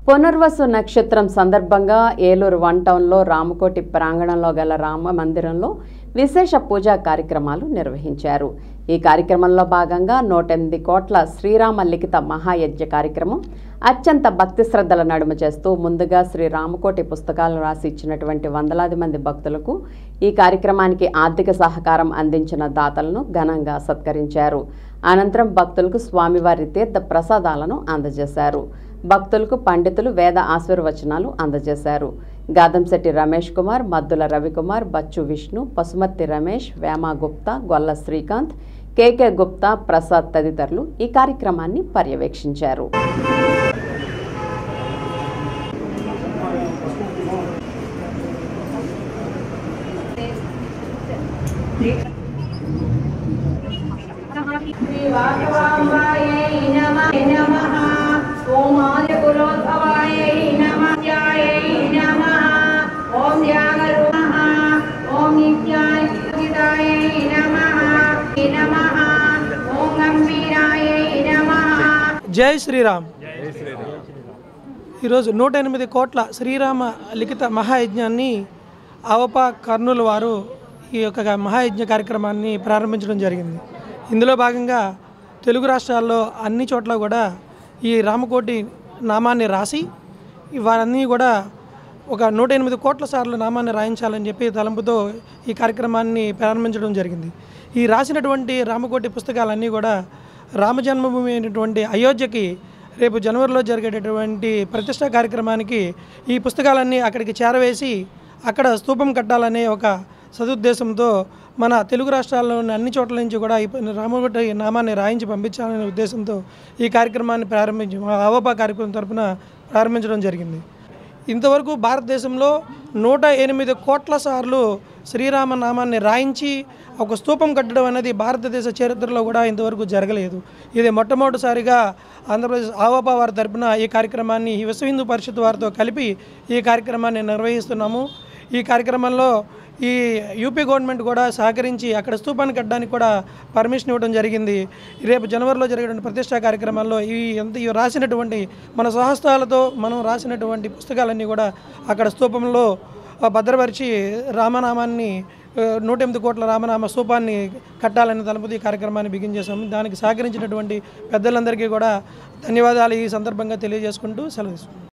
పునర్వసు నక్షత్రం సందర్భంగా ఏలూరు వన్ టౌన్లో రామకోటి ప్రాంగణంలో గల రామ మందిరంలో విశేష పూజా కార్యక్రమాలు నిర్వహించారు ఈ కార్యక్రమంలో భాగంగా నూట ఎనిమిది కోట్ల శ్రీరామ లిఖిత మహాయజ్ఞ కార్యక్రమం అత్యంత భక్తి శ్రద్ధల నడుమ చేస్తూ ముందుగా శ్రీ రామకోటి పుస్తకాలను రాసి ఇచ్చినటువంటి వందలాది మంది భక్తులకు ఈ కార్యక్రమానికి ఆర్థిక సహకారం అందించిన దాతలను ఘనంగా సత్కరించారు అనంతరం భక్తులకు స్వామివారి తీర్థ ప్రసాదాలను అందజేశారు భక్తులకు పండితులు వేద ఆశీర్వచనాలు అందజేశారు గాదంశెట్టి రమేష్ కుమార్ మద్దుల రవికుమార్ బచ్చు విష్ణు పసుమర్తి రమేష్ వేమా గుప్తా గొల్ల శ్రీకాంత్ కేకే గుప్తా ప్రసాద్ తదితరులు ఈ కార్యక్రమాన్ని పర్యవేక్షించారు श्रीवासवाम्बायै नमः नमः ओमादिपुरोद्भवायै नमः ध्यायै नमः ॐ ध्यानरूपः ॐ नित्याय सुखितायै नमः नमः ॐ गम्भीरायै नमः జై శ్రీరామ్ ఈరోజు నూట ఎనిమిది కోట్ల శ్రీరామ లిఖిత మహాయజ్ఞాన్ని అవప కర్నూలు వారు ఈ యొక్క మహాయజ్ఞ కార్యక్రమాన్ని ప్రారంభించడం జరిగింది ఇందులో భాగంగా తెలుగు రాష్ట్రాల్లో అన్ని చోట్ల కూడా ఈ రామకోటి నామాన్ని రాసి వారన్నీ కూడా ఒక నూట ఎనిమిది కోట్ల సార్లు నామాన్ని రాయించాలని చెప్పి తలంపుతో ఈ కార్యక్రమాన్ని ప్రారంభించడం జరిగింది ఈ రాసినటువంటి రామకోటి పుస్తకాలన్నీ కూడా రామజన్మభూమి అయినటువంటి అయోధ్యకి రేపు జనవరిలో జరిగేటటువంటి ప్రతిష్ట కార్యక్రమానికి ఈ పుస్తకాలన్నీ అక్కడికి చేరవేసి అక్కడ స్తూపం కట్టాలనే ఒక సదుద్దేశంతో మన తెలుగు రాష్ట్రాల్లోని అన్ని చోట్ల నుంచి కూడా ఈ రామకోటి నామాన్ని రాయించి పంపించాలనే ఉద్దేశంతో ఈ కార్యక్రమాన్ని ప్రారంభించి మా అవపా కార్యక్రమం తరపున ప్రారంభించడం జరిగింది ఇంతవరకు భారతదేశంలో నూట ఎనిమిది కోట్ల సార్లు శ్రీరామ నామాన్ని రాయించి ఒక స్తూపం కట్టడం అనేది భారతదేశ చరిత్రలో కూడా ఇంతవరకు జరగలేదు ఇది మొట్టమొదటిసారిగా ఆంధ్రప్రదేశ్ ఆవపా వారి తరపున ఈ కార్యక్రమాన్ని ఈ విశ్వ హిందూ పరిషత్ వారితో కలిపి ఈ కార్యక్రమాన్ని నిర్వహిస్తున్నాము ఈ కార్యక్రమంలో ఈ యూపీ గవర్నమెంట్ కూడా సహకరించి అక్కడ స్తూపాన్ని కట్టడానికి కూడా పర్మిషన్ ఇవ్వడం జరిగింది రేపు జనవరిలో జరిగేటువంటి ప్రతిష్టా కార్యక్రమాల్లో ఈ ఎంత ఈ రాసినటువంటి మన స్వహస్తాలతో మనం రాసినటువంటి పుస్తకాలన్నీ కూడా అక్కడ స్తూపంలో ఆ, భద్రపరిచి రామనామాన్ని ఆ, నూట ఎనిమిది కోట్ల రామనామ స్తూపాన్ని కట్టాలని తలపతి ఈ కార్యక్రమాన్ని బిగిన్ చేశాము దానికి సహకరించినటువంటి పెద్దలందరికీ కూడా ధన్యవాదాలు ఈ సందర్భంగా తెలియజేసుకుంటూ సెలవు తీసుకుంటాం